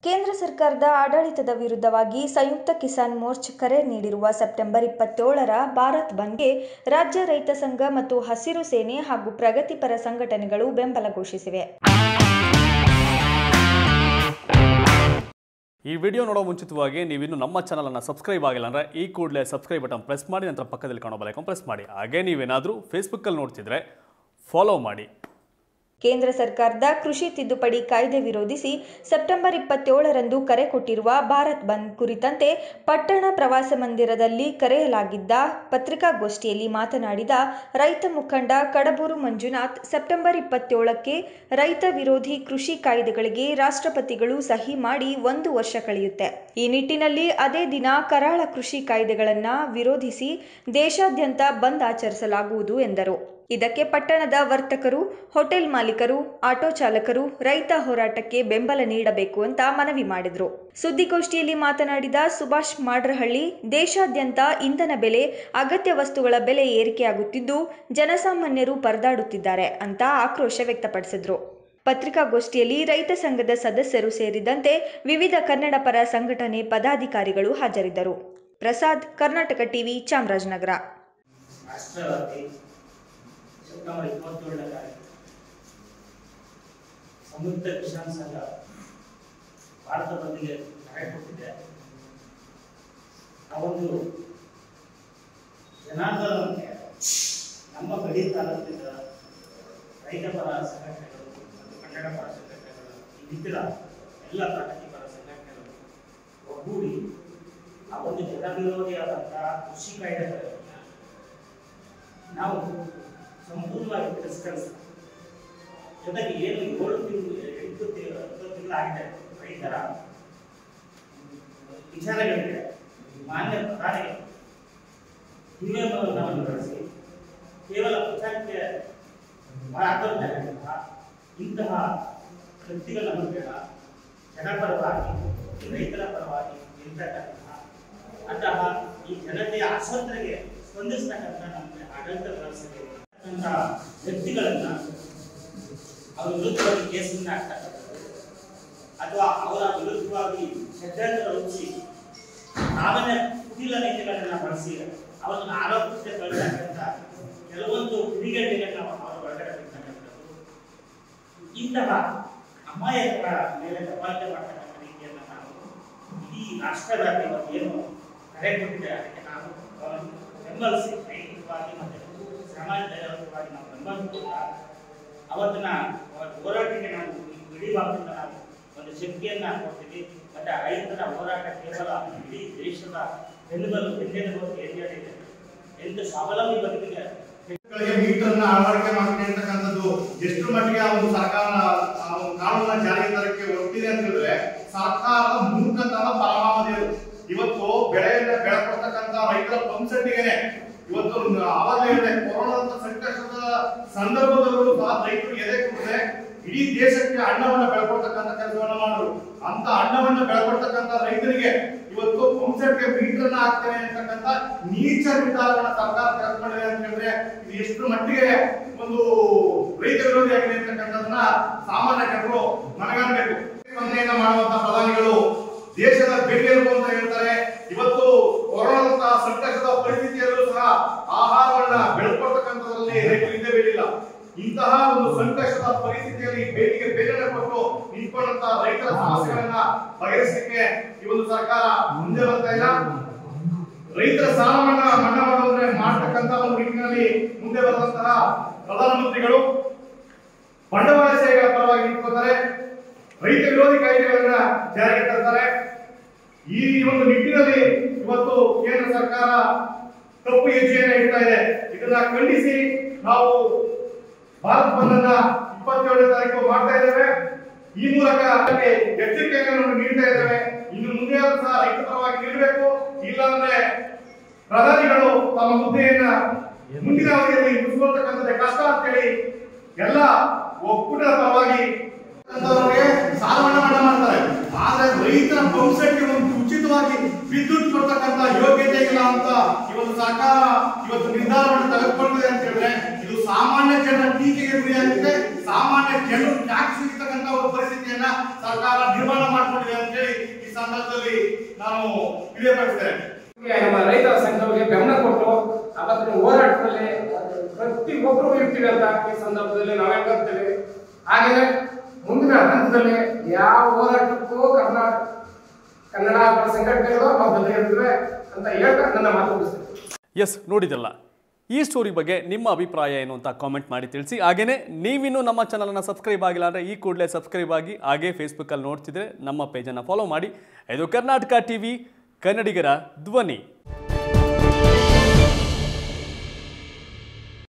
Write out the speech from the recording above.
ಕೇಂದ್ರ ಸರ್ಕಾರದ ಆಡಳಿತದ ವಿರುದ್ಧವಾಗಿ ಸಂಯುಕ್ತ ಕಿಸಾನ್ ಮೋರ್ಚಾ ಕರೆ ನೀಡಿರುವ ಸೆಪ್ಟೆಂಬರ್ ಇಪ್ಪತ್ತೇಳರ ಭಾರತ್ ಬಂದ್ಗೆ ರಾಜ್ಯ ರೈತ ಸಂಘ ಮತ್ತು ಹಸಿರು ಸೇನೆ ಹಾಗೂ ಪ್ರಗತಿಪರ ಸಂಘಟನೆಗಳು ಬೆಂಬಲ ಘೋಷಿಸಿವೆ ಈ ವಿಡಿಯೋ ನೋಡೋ ಮುಂಚಿತವಾಗಿ ನೀವಿನ್ನು ನಮ್ಮ ಚಾನಲನ್ನು ಸಬ್ಸ್ಕ್ರೈಬ್ ಆಗಿಲ್ಲ ಅಂದರೆ ಈ ಕೂಡಲೇ ಸಬ್ಸ್ಕ್ರೈಬ್ ಬಟನ್ ಪ್ರೆಸ್ ಮಾಡಿ ನಂತರ ಪಕ್ಕದಲ್ಲಿ ಕಾಣೋ ಬಲೈಕನ್ ಪ್ರೆಸ್ ಮಾಡಿ ಹಾಗೆ ನೀವೇನಾದರೂ ಫೇಸ್ಬುಕ್ಕಲ್ಲಿ ನೋಡ್ತಿದ್ರೆ ಫಾಲೋ ಮಾಡಿ ಕೇಂದ್ರ ಸರ್ಕಾರದ ಕೃಷಿ ತಿದ್ದುಪಡಿ ಕಾಯ್ದೆ ವಿರೋಧಿಸಿ ಸೆಪ್ಟೆಂಬರ್ ಇಪ್ಪತ್ತೇಳರಂದು ಕರೆ ಕೊಟ್ಟಿರುವ ಭಾರತ್ ಬಂದ್ ಕುರಿತಂತೆ ಪಟ್ಟಣ ಪ್ರವಾಸ ಮಂದಿರದಲ್ಲಿ ಕರೆಯಲಾಗಿದ್ದ ಪತ್ರಿಕಾಗೋಷ್ಠಿಯಲ್ಲಿ ಮಾತನಾಡಿದ ರೈತ ಮುಖಂಡ ಕಡಬೂರು ಮಂಜುನಾಥ್ ಸೆಪ್ಟೆಂಬರ್ ಇಪ್ಪತ್ತೇಳಕ್ಕೆ ರೈತ ವಿರೋಧಿ ಕೃಷಿ ಕಾಯ್ದೆಗಳಿಗೆ ರಾಷ್ಟ್ರಪತಿಗಳು ಸಹಿ ಮಾಡಿ ಒಂದು ವರ್ಷ ಕಳೆಯುತ್ತೆ ಈ ನಿಟ್ಟಿನಲ್ಲಿ ಅದೇ ದಿನ ಕರಾಳ ಕೃಷಿ ಕಾಯ್ದೆಗಳನ್ನು ವಿರೋಧಿಸಿ ದೇಶಾದ್ಯಂತ ಬಂದ್ ಆಚರಿಸಲಾಗುವುದು ಎಂದರು ಇದಕ್ಕೆ ಪಟ್ಟಣದ ವರ್ತಕರು ಹೋಟೆಲ್ ಮಾಲೀಕರು ಆಟೋ ಚಾಲಕರು ರೈತ ಹೋರಾಟಕ್ಕೆ ಬೆಂಬಲ ನೀಡಬೇಕು ಅಂತ ಮನವಿ ಮಾಡಿದ್ರು ಸುದ್ದಿಗೋಷ್ಠಿಯಲ್ಲಿ ಮಾತನಾಡಿದ ಸುಭಾಷ್ ಮಾಡ್ರಹಳ್ಳಿ ದೇಶಾದ್ಯಂತ ಇಂಧನ ಬೆಲೆ ಅಗತ್ಯ ವಸ್ತುಗಳ ಬೆಲೆ ಏರಿಕೆಯಾಗುತ್ತಿದ್ದು ಜನಸಾಮಾನ್ಯರು ಪರದಾಡುತ್ತಿದ್ದಾರೆ ಅಂತ ಆಕ್ರೋಶ ವ್ಯಕ್ತಪಡಿಸಿದ್ರು ಪತ್ರಿಕಾಗೋಷ್ಠಿಯಲ್ಲಿ ರೈತ ಸಂಘದ ಸದಸ್ಯರು ಸೇರಿದಂತೆ ವಿವಿಧ ಕನ್ನಡ ಪರ ಸಂಘಟನೆ ಪದಾಧಿಕಾರಿಗಳು ಹಾಜರಿದ್ದರು ಪ್ರಸಾದ್ ಕರ್ನಾಟಕ ಟಿವಿ ಚಾಮರಾಜನಗರ ರಾಷ್ಟ್ರವ್ಯಾಪಿ ಸೆಪ್ಟೆಂಬರ್ ಇಪ್ಪತ್ತೇಳನೇ ತಾರೀಕು ಸಂಯುಕ್ತ ಕಿಸಾನ್ ಸಂಘ ಭಾರತ ಬಂದ್ಗೆ ಕರೆ ಕೊಟ್ಟಿದೆ ಆ ಒಂದು ಜನಾಂದೋಲನಕ್ಕೆ ನಮ್ಮ ಗಡಿ ತಾಲೂಕಿನ ರೈತ ಪರ ಸಂಘಟನೆಗಳು ಮತ್ತು ಕನ್ನಡ ಪರ ಸಂಘಟನೆಗಳು ಇನ್ನಿತರ ಎಲ್ಲ ಪ್ರಗತಿಪರ ಸಂಘಟನೆಗಳು ಒಗ್ಗೂಡಿ ಆ ಒಂದು ಜನವಿರೋಧಿಯಾದಂತಹ ಕೃಷಿ ಕಾಯ್ದೆಗಳನ್ನು ನಾವು ಸಂಪೂರ್ಣವಾಗಿ ತಿರಸ್ಕರಿಸ್ತೀವಿ ಜೊತೆಗೆ ಏನು ಏಳು ತಿಂಗಳು ಎಂಟು ತಿಂಗಳು ಹತ್ತು ತಿಂಗಳಾಗಿದೆ ರೈತರ ವಿಚಾರಗಳಿಗೆ ಮಾನ್ಯ ಪ್ರಧಾನಿಗಳು ಹಿರಿಯರನ್ನು ಬಳಸಿ ಕೇವಲ ಪ್ರಚಾರಕ್ಕೆ ಮಾತಾಡ್ತಾ ಇಂತಹ ಶಕ್ತಿಗಳ ಬೇಡ ಜನಪರವಾಗಿ ರೈತರ ಪರವಾಗಿ ನಿಲ್ತಕ್ಕಂತಹ ಅಂತಹ ಈ ಜನತೆಯ ಅಸಂತರಿಗೆ ಸ್ಪಂದಿಸ್ತಕ್ಕಂಥ ನಮ್ಮ ಆಡಳಿತ ವ್ಯವಸ್ಥೆ ವ್ಯಕ್ತಿಗಳನ್ನ ಅವರ ವಿರುದ್ಧವಾಗಿ ಕೇಸನ್ನ ಹಾಕ್ತಕ್ಕಂಥದ್ದು ಅಥವಾ ಅವರ ವಿರುದ್ಧವಾಗಿ ಷಡ್ಯಂತ್ರ ರೂಪಿಸಿ ನಾವನ್ನೇ ಕುಟಿಲ ನೀತಿಗಳನ್ನ ಬಳಸಿ ಅವರನ್ನು ಆರೋಪಕ್ಕೆ ತಳ್ಳತಕ್ಕಂಥ ಕೆಲವೊಂದು ಕಿಡಿಗೇಡಿಗಳನ್ನ ಅವರ ಒಳಗಡೆ ಬಿಡ್ತಕ್ಕಂಥದ್ದು ಇಂತಹ ಅಮಾಯಕರ ಮೇಲೆ ದಬ್ಬಾಳಿಕೆ ಮಾಡ್ತಕ್ಕಂಥ ರೀತಿಯನ್ನು ನಾವು ಇಡೀ ರಾಷ್ಟ್ರವ್ಯಾಪಿ ಏನು ಕರೆ ಕೊಟ್ಟಿದೆ ಅದಕ್ಕೆ ನಾವು ಅವರನ್ನು ಬೆಂಬಲಿಸಿ ನೈತಿಕವಾಗಿ ಮತ್ತು ಸಮಾಜವಾಗಿ ನಾವು ಬೆಂಬಲಿಸಿಕೊಂಡ ಅವತ್ತಿನ ಅವರ ಹೋರಾಟಕ್ಕೆ ನಾವು ಇಡೀ ಭಾಗದಿಂದ ನಾವು ಒಂದು ಶಕ್ತಿಯನ್ನ ಕೊಡ್ತೀವಿ ಮತ್ತೆ ರೈತರ ಹೋರಾಟ ಕೇವಲ ಇಡೀ ದೇಶದ ಬೆನ್ನುಬಲು ಬೆನ್ನೆಲುಬು ಎದ್ದೇಳಿದೆ ಎಂದು ಸ್ವಾವಲಂಬಿ ಬದುಕಿಗೆ ಗಳಿಗೆ ಮೀಟರ್ನ ಅಳವಡಿಕೆ ಮಾಡ್ತೀನಿ ಅಂತಕ್ಕಂಥದ್ದು ಎಷ್ಟು ಮಟ್ಟಿಗೆ ಆ ಒಂದು ಸರ್ಕಾರ ಆ ಒಂದು ಕಾನೂನನ್ನ ಜಾರಿಗೆ ತರಕ್ಕೆ ಹೊರಟಿದೆ ಅಂತ ಹೇಳಿದ್ರೆ ಸರ್ಕಾರದ ಮೂರ್ಖತನ ಪರಮಾವಧಿ ಅದು. ಇವತ್ತು ಬೆಳೆಯನ್ನ ಬೆಳಕೊಡ್ತಕ್ಕಂಥ ರೈತರ ಪಂಪ್ಸೆಟ್ಟಿಗೆ ಇವತ್ತು ಆವಾಗಲೇ ಹೇಳಿದೆ ಕೊರೋನಾದ ಸಂಕಷ್ಟದ ಸಂದರ್ಭದಲ್ಲೂ ಸಹ ರೈತರು ಎದೆ ಕೊಟ್ಟರೆ ಇಡೀ ದೇಶಕ್ಕೆ ಅನ್ನವನ್ನ ಬೆಳ್ಕೊಡ್ತಕ್ಕಂಥ ಕೆಲಸವನ್ನ ಮಾಡಿದ್ರು ಅಂತ ಅನ್ನವನ್ನ ಬೆಳ್ಕೊಡ್ತಕ್ಕಂಥ ರೈತರಿಗೆ ಇವತ್ತು ಪಂಪ್ಸೆಟ್ಗೆ ಮೀಟರ್ನ ಹಾಕ್ತೇನೆ ಅಂತಕ್ಕಂಥ ನೀಚ ನಿರ್ಧಾರವನ್ನ ಸರ್ಕಾರ ತೆಗೆದುಕೊಂಡಿದೆ ಅಂತ ಹೇಳಿದ್ರೆ ಇದು ಎಷ್ಟು ಮಟ್ಟಿಗೆ ಒಂದು ರೈತ ವಿರೋಧಿ ಆಗಿದೆ ಅಂತಕ್ಕಂಥದನ್ನ ಸಾಮಾನ್ಯ ಜನರು ಮನಗಾಣಬೇಕು ಸ್ಪಂದನೆಯನ್ನ ಮಾಡುವಂತ ಪ್ರಧಾನಿಗಳು ದೇಶದ ಬೆನ್ನೆಲುಬು ಅಂತ ಹೇಳ್ತಾರೆ ಇವತ್ತು ಕೊರೋನಾದಂತಹ ಸಂಕಷ್ಟದ ಪರಿಸ್ಥಿತಿಯಲ್ಲೂ ಸಹ ಆಹಾರವನ್ನ ಬೆಳೆಸ್ಕೊಳ್ತಕ್ಕಂಥದ್ರಲ್ಲಿ ರೈತರು ಹಿಂದೆ ಬೀಳಿಲ್ಲ ಇಂತಹ ಒಂದು ಸಂಕಷ್ಟದ ಪರಿಸ್ಥಿತಿಯಲ್ಲಿ ಬೇಡಿಕೆ ಬೇಗನೆ ಕೊಟ್ಟು ನಿಂತ್ಕೊಂಡಂತ ರೈತರ ಸಮಸ್ಯೆಗಳನ್ನ ಬಗೆಹರಿಸಲಿಕ್ಕೆ ಈ ಒಂದು ಸರ್ಕಾರ ಮುಂದೆ ಬರ್ತಾ ಇಲ್ಲ ರೈತರ ಸಾಲವನ್ನ ಮನ್ನಾ ಮಾಡೋದ್ರೆ ಮಾಡ್ತಕ್ಕಂತ ಒಂದು ನಿಟ್ಟಿನಲ್ಲಿ ಮುಂದೆ ಬರುವಂತಹ ಪ್ರಧಾನಮಂತ್ರಿಗಳು ಬಂಡವಾಳಶಾಹಿಗಳ ಪರವಾಗಿ ನಿಂತ್ಕೋತಾರೆ ರೈತ ವಿರೋಧಿ ಕಾಯ್ದೆಗಳನ್ನ ಜಾರಿಗೆ ತರ್ತಾರೆ ಈ ಒಂದು ನಿಟ್ಟಿನಲ್ಲಿ ಇವತ್ತು ಕೇಂದ್ರ ಸರ್ಕಾರ ತಪ್ಪು ಹೆಜ್ಜೆಯನ್ನ ಇಡ್ತಾ ಇದೆ ಇದನ್ನ ಖಂಡಿಸಿ ನಾವು ಭಾರತ್ ಬಂದ್ ಅನ್ನ ಇಪ್ಪತ್ತೇಳನೇ ತಾರೀಕು ಮಾಡ್ತಾ ಇದ್ದೇವೆ ಈ ಮೂಲಕ ಅದಕ್ಕೆ ಎಚ್ಚರಿಕೆಯನ್ನು ನೀಡ್ತಾ ಇದ್ದೇವೆ ಇನ್ನು ಮುಂದೆ ಆದ್ರೂ ಸಹ ರೈತ ಪರವಾಗಿ ನಿಲ್ಲಬೇಕು ಇಲ್ಲಾಂದ್ರೆ ಪ್ರಧಾನಿಗಳು ತಮ್ಮ ಹುದ್ದೆಯನ್ನ ಮುಂದಿನ ಅವಧಿಯಲ್ಲಿ ಮುಗಿಸ್ಕೊಳ್ತಕ್ಕಂಥದ್ದೇ ಕಷ್ಟ ಅಂತೇಳಿ ಎಲ್ಲ ಒಕ್ಕೂಟದ ಪರವಾಗಿ ಅಂತವರಿಗೆ ಸಾಲವನ್ನ ಮನ್ನಾ ಮಾಡ್ತಾರೆ ಆದ್ರೆ ರೈತರ ಪಂಪ್ಸೆಟ್ಗೆ ಒಂದು ಉಚಿತವಾಗಿ ವಿದ್ಯುತ್ ಕೊಡ್ತಕ್ಕಂತ ಯೋಗ್ಯತೆ ಇಲ್ಲ ಅಂತ ಇವತ್ತು ಸರ್ಕಾರ ಇವತ್ತು ನಿರ್ಧಾರವನ್ನು ತೆಗೆದುಕೊಂಡಿದೆ ಅಂತ ಹೇಳಿದ್ರೆ ಇದು ಸಾಮಾನ್ಯ ಜನರ ಟೀಕೆಗೆ ಗುರಿಯಾಗಿದೆ ಸಾಮಾನ್ಯ ಜನರು ಟ್ಯಾಕ್ಸ್ ಇರ್ತಕ್ಕಂತ ಒಂದು ಪರಿಸ್ಥಿತಿಯನ್ನ ಸರ್ಕಾರ ನಿರ್ಮಾಣ ಮಾಡ್ಕೊಂಡಿದೆ ಅಂತ ಹೇಳಿ ಈ ಸಂದರ್ಭದಲ್ಲಿ ನಾನು ತಿಳಿಯಪಡಿಸ್ತೇನೆ ನಮ್ಮ ರೈತರ ಸಂಘಗಳಿಗೆ ಗಮನ ಕೊಟ್ಟು ಅವತ್ತಿನ ಹೋರಾಟದಲ್ಲಿ ಪ್ರತಿಯೊಬ್ಬರು ಇರ್ತೀವಿ ಅಂತ ಈ ಸಂದರ್ಭದಲ್ಲಿ ನಾವು ಹೇಳ್ಕೊಳ್ತೇವೆ ಹಾಗೆಯೇ ಮುಂದಿನ ಹಂತದಲ್ಲಿ ಯಾವ ಹೋರಾಟಕ್ಕೂ ಕರ್ನಾಟಕ ಕನ್ನಡ ಪರ ಸಂಘಟನೆಗಳು ನಾವು ಜೊತೆ ಇರ್ತೇವೆ ಅಂತ ಹೇಳ್ತಾ ನನ್ನ ಮಾತು ಮುಗಿಸ್ತೇನೆ ಎಸ್ ನೋಡಿದ್ರಲ್ಲ ಈ ಸ್ಟೋರಿ ಬಗ್ಗೆ ನಿಮ್ಮ ಅಭಿಪ್ರಾಯ ಏನು ಅಂತ ಕಾಮೆಂಟ್ ಮಾಡಿ ತಿಳಿಸಿ ಹಾಗೆಯೇ ನೀವಿನ್ನೂ ನಮ್ಮ ಚಾನಲನ್ನು ಸಬ್ಸ್ಕ್ರೈಬ್ ಆಗಿಲ್ಲ ಅಂದರೆ ಈ ಕೂಡಲೇ ಸಬ್ಸ್ಕ್ರೈಬ್ ಆಗಿ ಹಾಗೆ ಫೇಸ್ಬುಕ್ಕಲ್ಲಿ ನೋಡ್ತಿದ್ರೆ ನಮ್ಮ ಪೇಜನ್ನು ಫಾಲೋ ಮಾಡಿ ಇದು ಕರ್ನಾಟಕ ಟಿ ವಿ ಕನ್ನಡಿಗರ ಧ್ವನಿ